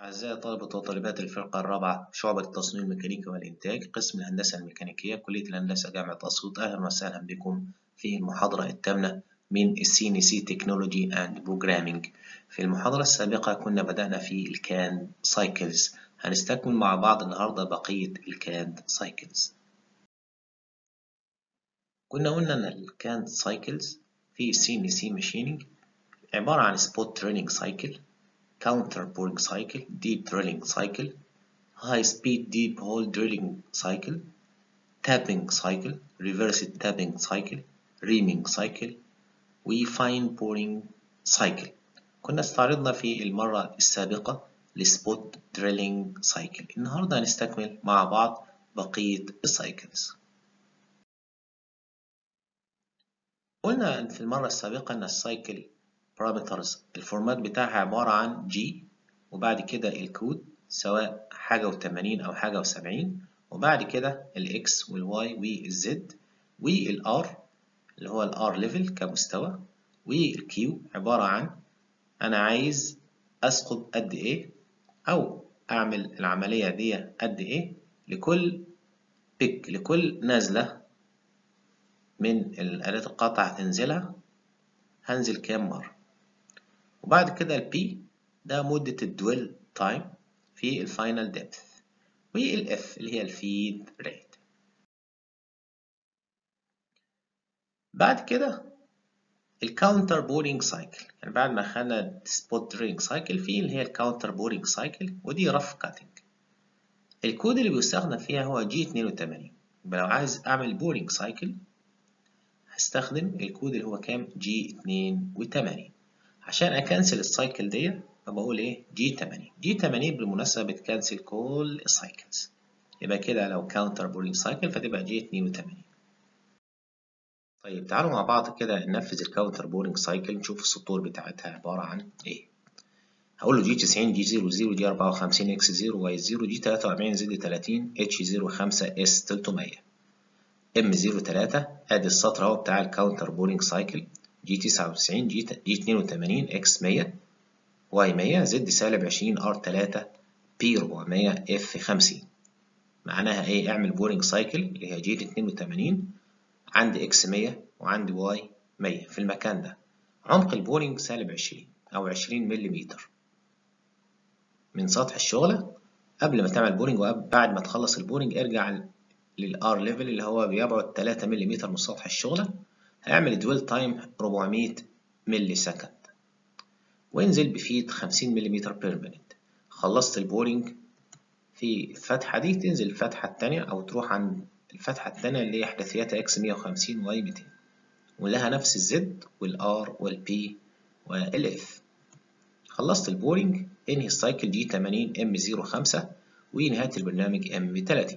أعزائي طلبة وطالبات الفرقة الرابعة شعبة التصميم الميكانيكي والإنتاج قسم الهندسة الميكانيكية كلية الهندسة جامعة أسيوط أهلا وسهلا بكم في المحاضرة الثامنة من السي سي تكنولوجي أند بروجرامينج في المحاضرة السابقة كنا بدأنا في الكان سايكلز هنستكمل مع بعض النهاردة بقية الكان سايكلز كنا قلنا إن الكان سايكلز في السي سي ماشينينج عبارة عن سبوت تريننج سايكل counter boring cycle, deep drilling cycle, high speed deep hole drilling cycle, tapping cycle, reverse tapping cycle, reaming cycle, وfine boring cycle. كنا استعرضنا في المرة السابقة السبوت دريلينج سايكل النهاردة هنستكمل مع بعض بقية السايكلز قلنا في المرة السابقة أن السايكل بارامترز الفورمات بتاعها عبارة عن جي وبعد كده الكود سواء حاجة وتمانين أو حاجة وسبعين وبعد كده الإكس والواي والزد والآر اللي هو الآر ليفل كمستوى والكيو عبارة عن أنا عايز أسقط قد إيه أو أعمل العملية دي قد إيه لكل بيك لكل نازلة من الآلات القاطعة هتنزلها هنزل كام مرة وبعد كده البي ده مدة الدويل تايم في الفاينل ديبث والاف اللي هي الفيد ريت بعد كده الكاونتر بورينج سايكل يعني بعد ما خدنا سبوت درينج سايكل في اللي هي الكاونتر بورينج سايكل ودي رف كاتنج الكود اللي بيستخدم فيها هو جي 82 يبقى لو عايز اعمل بورينج سايكل هستخدم الكود اللي هو كام جي 82 عشان اكنسل السايكل دي فبقول ايه جي 80 جي 80 بالمناسبه بتكنسل كل السايكلز يبقى كده لو كاونتر بورينج سايكل فتبقى جي 82 طيب تعالوا مع بعض كده ننفذ الكاونتر بورينج سايكل نشوف السطور بتاعتها عباره عن ايه هقول له جي 90 جي 00 جي 54 اكس 0 واي 0 جي 43 زد 30 اتش 05 اس 300 ام 03 ادي السطر اهو بتاع الكاونتر بورينج سايكل جي 99 جي جي 82 اكس 100 واي 100 زد سالب 20 ار 3 بي 400 اف 50 معناها ايه اعمل بورينج سايكل اللي هي جي 82 عندي اكس 100 وعندي واي 100 في المكان ده عمق البورينج سالب 20 او 20 ملم من سطح الشغلة قبل ما تعمل بورينج وبعد ما تخلص البورينج ارجع للار ليفل اللي هو بيبعد 3 ملم من سطح الشغلة هيعمل دويل تايم 400 ملي سكند وانزل بفيد 50 ملم بير مينيت خلصت البورينج في الفتحة دي تنزل الفتحة التانية أو تروح عند الفتحة التانية اللي هي إحداثياتها إكس 150 واي 200 ولها نفس الزد والآر والبي والإف خلصت البورينج انهي السايكل جي 80 ام 05 ونهاية البرنامج ام 30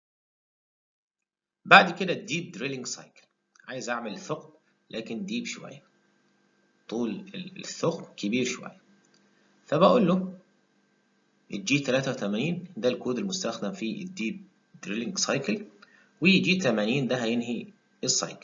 بعد كده الديب دريلينج سايكل عايز اعمل ثقب لكن ديب شوية طول الثقب كبير شوية فبقول له الجي 83 ده الكود المستخدم في الديب دريلينج سايكل وجي 80 ده هينهي السايكل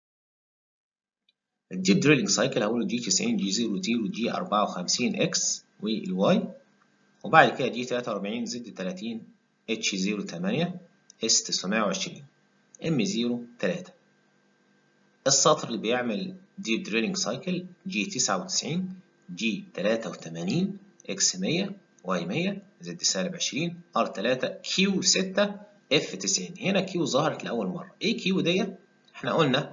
الديب دريلينج سايكل هقول له جي 90 جي 00 جي 54 اكس والواي وبعد كده جي 43 زد 30 اتش 08 اس 920 ام 03 السطر اللي بيعمل ديب دريلينج سايكل جي 99 جي 83 اكس 100 واي 100 زد سالب 20 ار 3 كيو 6 اف 90 هنا كيو ظهرت لاول مره ايه كيو ديت احنا قلنا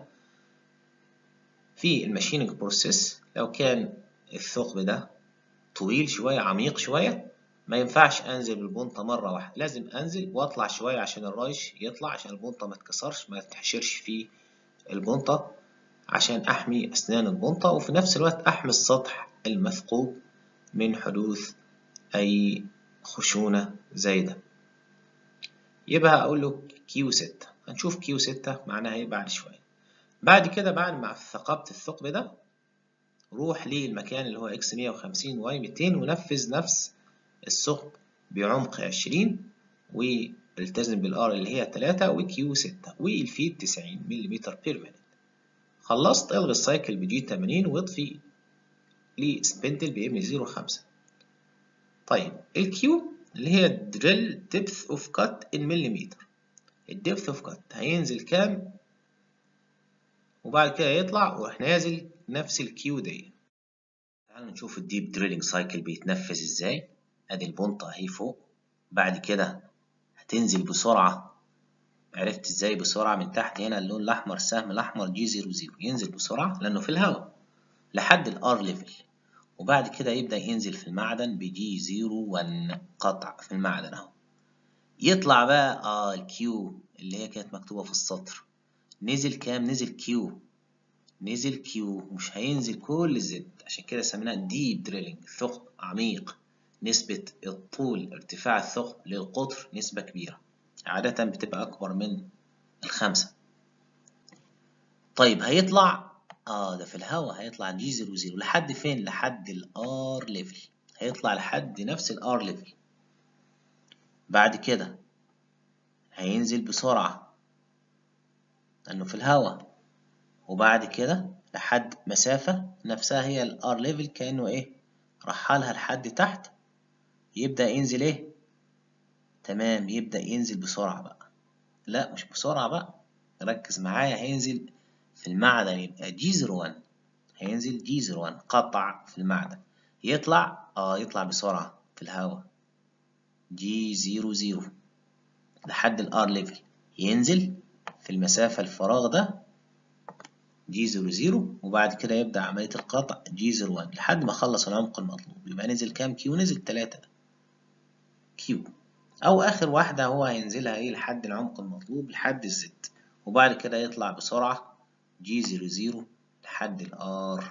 في الماشيننج بروسيس لو كان الثقب ده طويل شويه عميق شويه ما ينفعش انزل بالبنطه مره واحده لازم انزل واطلع شويه عشان الرايش يطلع عشان البنطه ما تكسرش ما تحشرش في البنطة عشان أحمي أسنان البنطة وفي نفس الوقت أحمي السطح المثقوب من حدوث أي خشونة زايدة يبقى أقول له كيو ستة هنشوف كيو ستة معناها إيه بعد شوية بعد كده بعد ما ثقبت الثقب ده روح للمكان اللي هو إكس مية وخمسين واي ميتين ونفذ نفس الثقب بعمق عشرين والتزم بالار اللي هي 3 وكيو 6 والفيد 90 ملم بير مينيت خلصت الغي السايكل بجي 80 واطفي لسبندل بام 05 طيب الكيو اللي هي دريل ديبث اوف كات ان مليمتر الديبث اوف كات هينزل كام وبعد كده يطلع ويروح نازل نفس الكيو دي تعالوا نشوف الديب دريلينج سايكل بيتنفذ ازاي ادي البنطة اهي فوق بعد كده هتنزل بسرعة عرفت ازاي بسرعة من تحت هنا اللون الأحمر السهم الأحمر جي زيرو زيرو ينزل بسرعة لأنه في الهواء لحد الار ليفل وبعد كده يبدأ ينزل في المعدن بجي زيرو ون قطع في المعدن اهو يطلع بقى اه الكيو اللي هي كانت مكتوبة في السطر نزل كام نزل كيو نزل كيو مش هينزل كل الزد عشان كده سميناها ديب دريلينج ثقب عميق نسبة الطول ارتفاع الثقب للقطر نسبة كبيرة عادة بتبقى أكبر من الخمسة طيب هيطلع اه ده في الهواء هيطلع جي زيرو زيرو لحد فين لحد الار ليفل هيطلع لحد نفس الار ليفل بعد كده هينزل بسرعة لأنه في الهواء وبعد كده لحد مسافة نفسها هي الار ليفل كأنه ايه رحلها لحد تحت يبدأ ينزل ايه تمام يبدأ ينزل بسرعة بقى لا مش بسرعة بقى ركز معايا هينزل في المعدن يبقى جي زيرو وان هينزل جي زيرو وان قطع في المعدن يطلع اه يطلع بسرعة في الهواء جي زيرو زيرو لحد الار ليفل ينزل في المسافة الفراغ ده جي زيرو زيرو وبعد كده يبدأ عملية القطع جي زيرو وان لحد ما خلص العمق المطلوب يبقى نزل كام كيو نزل تلاتة كيو أو آخر واحدة هو هينزلها إيه لحد العمق المطلوب لحد الزد وبعد كده يطلع بسرعة جي زيرو زيرو لحد الآر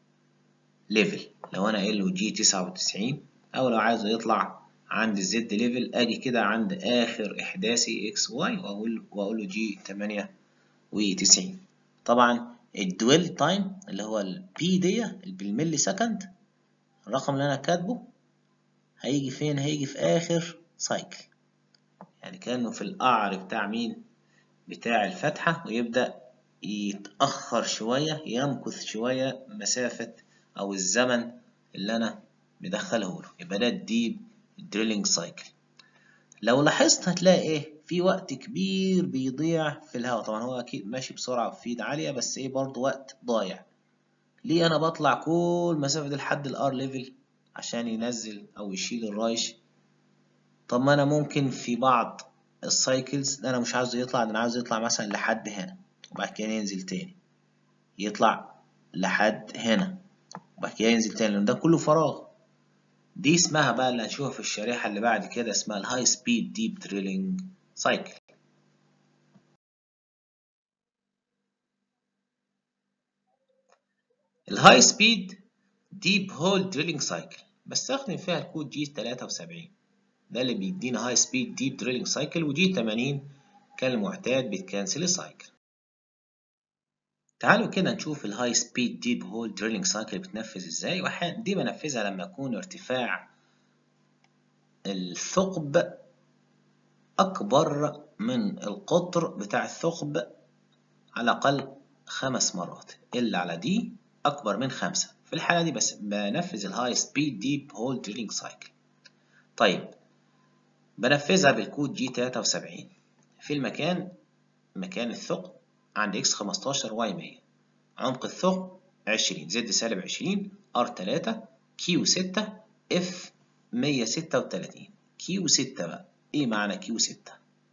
ليفل لو أنا قايل له جي تسعة وتسعين أو لو عايزه يطلع عند الزد ليفل أجي كده عند آخر إحداثي إكس واي وأقول وأقول له جي تمانية وتسعين طبعا الدويل تايم اللي هو البي دي بالملي سكند الرقم اللي أنا كاتبه هيجي فين هيجي في آخر سايكل يعني كأنه في القعر بتاع مين بتاع الفتحة ويبدأ يتأخر شوية يمكث شوية مسافة أو الزمن اللي أنا مدخله له يبقى ده الديب دريلينج سايكل لو لاحظت هتلاقي إيه في وقت كبير بيضيع في الهواء طبعا هو أكيد ماشي بسرعة بفيد عالية بس إيه برضه وقت ضايع ليه أنا بطلع كل مسافة دي لحد الآر ليفل عشان ينزل أو يشيل الرايش طب ما أنا ممكن في بعض السايكلز ده أنا مش عاوزه يطلع ده أنا عاوزه يطلع مثلا لحد هنا وبعد كده ينزل تاني يطلع لحد هنا وبعد كده ينزل تاني لأن ده كله فراغ دي اسمها بقى اللي هنشوفها في الشريحة اللي بعد كده اسمها الهاي سبيد ديب دريلينج سايكل الهاي سبيد ديب هول دريلينج سايكل بستخدم فيها الكود جي 73 ده اللي بيدينا هاي سبيد ديب دريلينج سايكل وجي 80 كالمعتاد بتكنسل سايكل تعالوا كده نشوف الهاي سبيد ديب هول دريلينج سايكل بتنفذ ازاي واحيانا دي بنفذها لما يكون ارتفاع الثقب اكبر من القطر بتاع الثقب على الاقل خمس مرات الا على دي اكبر من خمسة في الحالة دي بس بنفذ الهاي سبيد ديب هول دريلينج سايكل طيب بنفذها بالكود جي 73 في المكان مكان الثقب عند اكس 15 واي 100 عمق الثقب 20 زد سالب 20 ار 3 كيو 6 اف 136 كيو 6 بقى ايه معنى كيو 6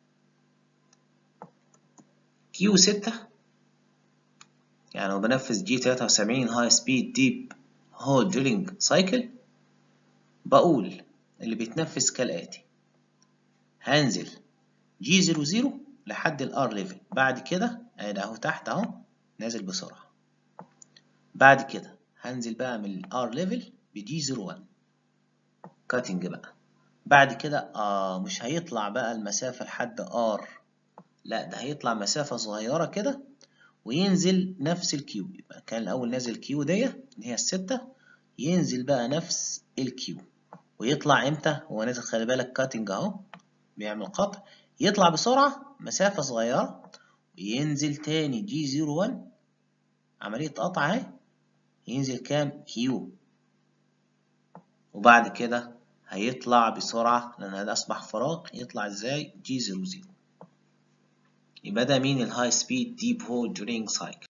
كيو 6 يعني لو بنفذ جي 73 هاي سبيد ديب هول دريلينج سايكل بقول اللي بيتنفذ كالآتي هنزل جي 00 لحد الار ليفل بعد كده ادي اهو تحت اهو نازل بسرعة بعد كده هنزل بقى من الار ليفل بجي 01 كاتنج بقى بعد كده اه مش هيطلع بقى المسافة لحد ار لا ده هيطلع مسافة صغيرة كده وينزل نفس الكيو يبقى كان الأول نازل كيو دي اللي هي الستة ينزل بقى نفس الكيو ويطلع امتى هو نازل خلي بالك كاتنج اهو بيعمل قطع يطلع بسرعة مسافة صغيرة وينزل تاني جي زيرو وان عملية قطع اهي ينزل كام كيو وبعد كده هيطلع بسرعة لأن هذا أصبح فراغ يطلع إزاي جي زيرو زيرو يبقى ده مين الهاي سبيد ديب هول درينج سايكل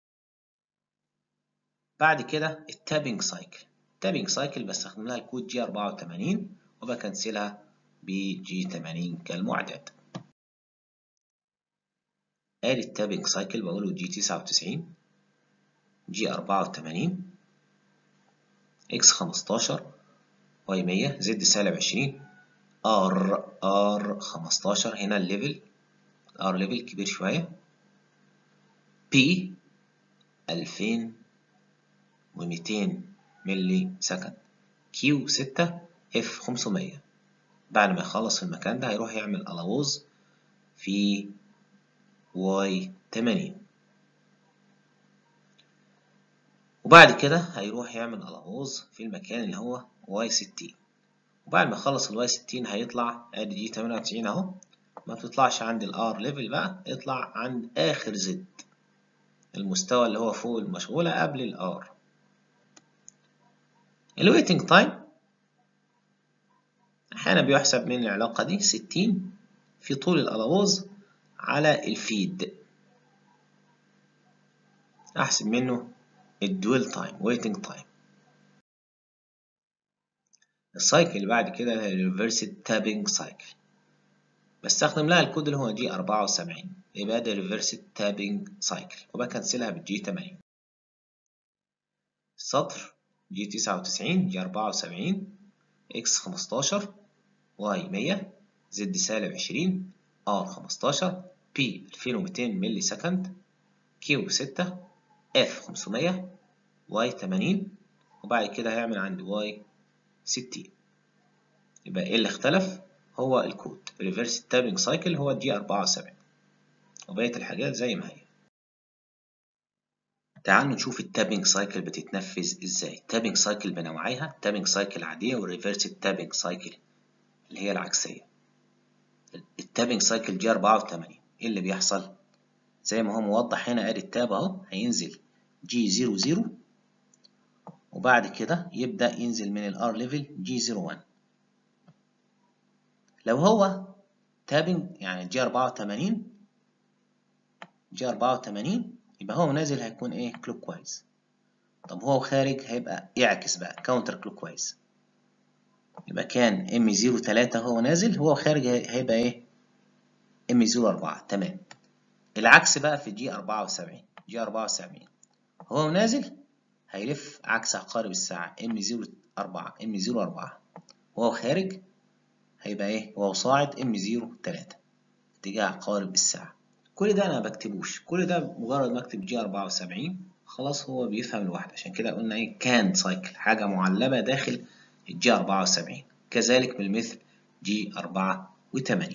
بعد كده التابنج سايكل التابنج سايكل بستخدم لها الكود جي 84 وبكنسلها بجي 80 كالمعتاد ادي التابنج سايكل بقوله جي 99 جي 84 اكس 15 واي 100 زد سالب 20 ار ار 15 هنا الليفل ار ليفل كبير شوية بي 2200 ملي سكند كيو 6 اف 500 بعد ما يخلص المكان ده هيروح يعمل ألوز في واي 80 وبعد كده هيروح يعمل ألوز في المكان اللي هو واي 60 وبعد ما يخلص الواي 60 هيطلع ادي جي 98 اهو ما بتطلعش عند الار ليفل بقى اطلع عند اخر زد المستوى اللي هو فوق المشغولة قبل الار الويتنج تايم احيانا بيحسب من العلاقة دي 60 في طول الألوز على الفيد احسب منه الدويل تايم ويتنج تايم السايكل اللي بعد كده هي الريفرسد تابنج سايكل بستخدم لها الكود اللي هو جي 74 يبقى ده ريفرسد تابنج سايكل وبكنسلها بالجي 80 سطر جي 99 جي 74 اكس 15 واي 100 زد سالب 20 ار 15 بي 2200 ملي سكند كيو 6 اف 500 واي 80 وبعد كده هيعمل عند واي 60 يبقى ايه اللي اختلف هو الكود ريفرس تابنج سايكل هو دي 74 وبقية الحاجات زي ما هي تعالوا نشوف التابنج سايكل بتتنفذ ازاي التابنج سايكل بنوعيها تابنج سايكل عادية والريفرس تابنج سايكل اللي هي العكسية التابنج سايكل جي 84 ايه اللي بيحصل زي ما هو موضح هنا ادي التاب اهو هينزل جي 00 وبعد كده يبدأ ينزل من الار ليفل جي 01 لو هو تابنج يعني جي 84 جي 84 يبقى هو نازل هيكون ايه كلوك وايز طب هو خارج هيبقى يعكس بقى كاونتر كلوك وايز يبقى كان ام 03 هو نازل هو خارج هيبقى ايه ام 04 تمام العكس بقى في جي 74 جي 74 هو نازل هيلف عكس عقارب الساعة ام 04 ام 04 وهو خارج هيبقى ايه وهو صاعد ام 03 اتجاه عقارب الساعة كل ده انا بكتبوش كل ده مجرد ما اكتب جي 74 خلاص هو بيفهم لوحده عشان كده قلنا ايه كان سايكل حاجة معلبة داخل الجي 74 كذلك بالمثل جي 84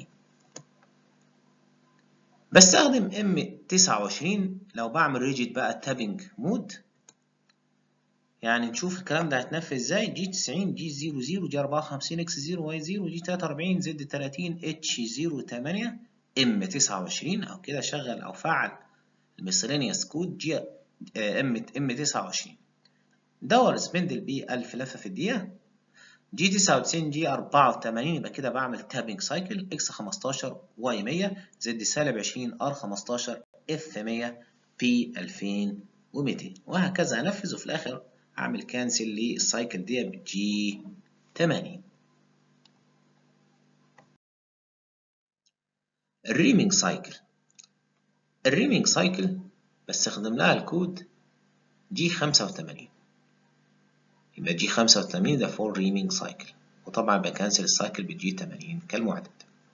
بستخدم ام 29 لو بعمل ريجيت بقى تابنج مود يعني نشوف الكلام ده هيتنفذ ازاي جي 90 جي 00 جي 54 اكس 0 واي 0 جي 43 زد 30 اتش 08 ام 29 او كده شغل او فعل الميسلينيوس كود جي ام ام 29 دور سبندل بيه 1000 لفه في الدقيقه جي 99 جي 84 يبقى كده بعمل تابنج سايكل اكس 15 واي 100 زد سالب 20 ار 15 اف 100 بي 2200 وهكذا هنفذ وفي الاخر اعمل كانسل للسايكل دي بجي 80 الريمينج سايكل الريمينج سايكل بستخدم لها الكود جي 85 يبقى جي 85 ده فور ريمينج سايكل وطبعا بكنسل السايكل بجي 80 كالمعتاد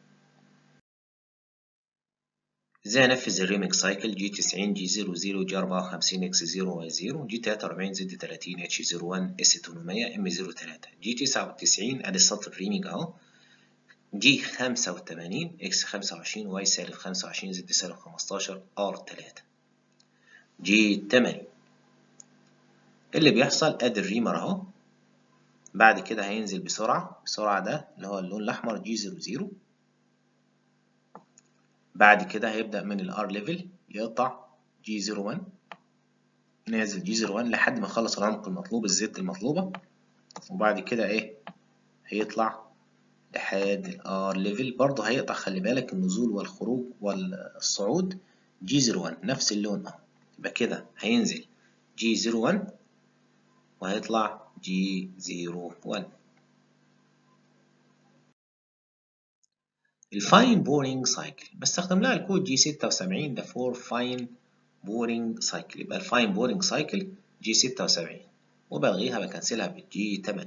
ازاي انفذ الريمينج سايكل جي 90 جي 00 جي 54 اكس 0 واي 0 جي 43 زد 30 اتش 01 اس 800 ام 03 جي 99 ادي السطر الريمينج اهو جي 85 اكس 25 واي سالب 25 زد سالب 15 ار 3 جي 80 اللي بيحصل ادي الريمر اهو بعد كده هينزل بسرعة بسرعة ده اللي هو اللون الأحمر جي 00 بعد كده هيبدأ من الار ليفل يقطع جي 01 نازل جي 01 لحد ما يخلص العمق المطلوب الزد المطلوبة وبعد كده ايه هيطلع لحد الار ليفل برضه هيقطع خلي بالك النزول والخروج والصعود جي 01 نفس اللون اهو يبقى كده هينزل جي 01 وهيطلع جي 01 الفاين بورينج سايكل بستخدم لها الكود جي 76 ده فور فاين بورينج سايكل يبقى الفاين بورينج سايكل جي 76 وبلغيها بكنسلها بالجي 8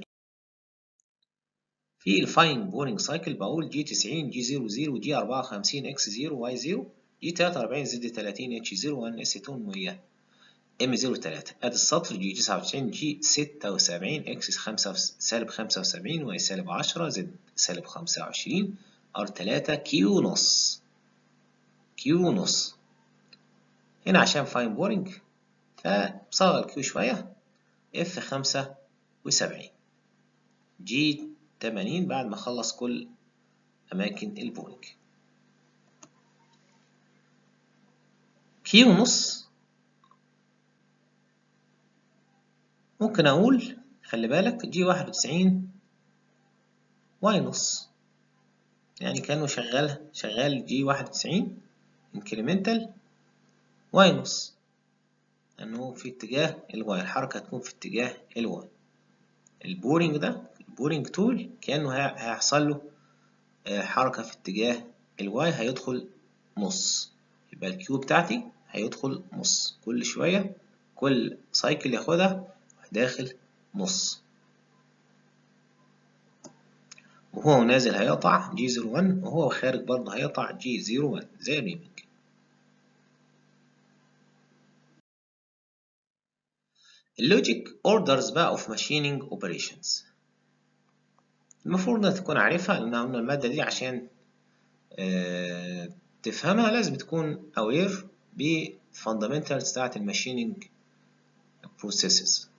في الفاين بورينج سايكل بقول جي 90 جي 00 جي 54 اكس 0 واي 0 جي 43 زد 30 اتش 01 اس 2 100 ام 03 ادي السطر جي 99 جي 76 اكس 5 سالب 75 واي سالب 10 زد سالب 25 ار 3 كيو نص كيو نص هنا عشان فاين بورينج فبصغر كيو شوية اف 75 جي 80 بعد ما اخلص كل اماكن البورينج كيو نص ممكن اقول خلي بالك جي 91 واي نص يعني كانه شغال شغال جي 91 انكريمنتال واي نص لانه في اتجاه الواي الحركة هتكون في اتجاه الواي البورينج ده البورينج تول كأنه هيحصل له حركة في اتجاه الواي هيدخل نص يبقى الكيو بتاعتي هيدخل نص كل شوية كل سايكل ياخدها داخل نص وهو نازل هيقطع جي 01 وهو خارج برضه هيقطع جي 01 زي الريمينج اللوجيك اوردرز بقى اوف ماشينينج اوبريشنز المفروض انك تكون عارفها لان قلنا المادة دي عشان اه تفهمها لازم تكون aware بالفاندامنتالز بتاعت الماشينينج بروسيسز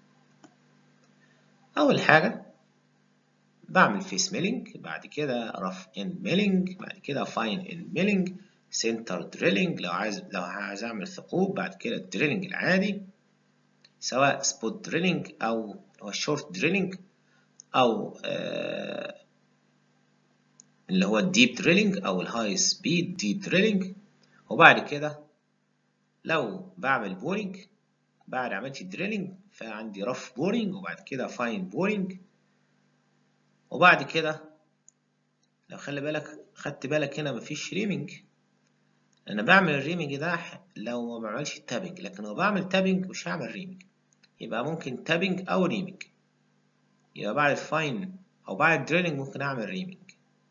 أول حاجة بعمل فيس ميلينج بعد كده رف ان ميلينج بعد كده فاين ان ميلينج سنتر دريلينج لو عايز لو عايز اعمل ثقوب بعد كده الدريلينج العادي سواء سبوت دريلينج او هو الشورت دريلينج او آه اللي هو الديب دريلينج او الهاي سبيد ديب دريلينج وبعد كده لو بعمل بورينج بعد عملت الدريلينج فعندي رف بورينج وبعد كده فاين بورينج وبعد كده لو خلي بالك خدت بالك هنا مفيش ريمينج انا بعمل الريمينج ده لو ما بعملش التابنج لكن لو بعمل تابنج مش هعمل ريمينج يبقى ممكن تابنج او ريمينج يبقى بعد الفاين او بعد الدريلينج ممكن اعمل ريمينج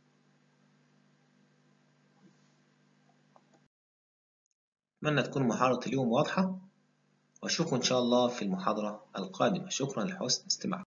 أتمنى تكون محاضرة اليوم واضحة وأشوفكم إن شاء الله في المحاضرة القادمة شكرا لحسن استماعكم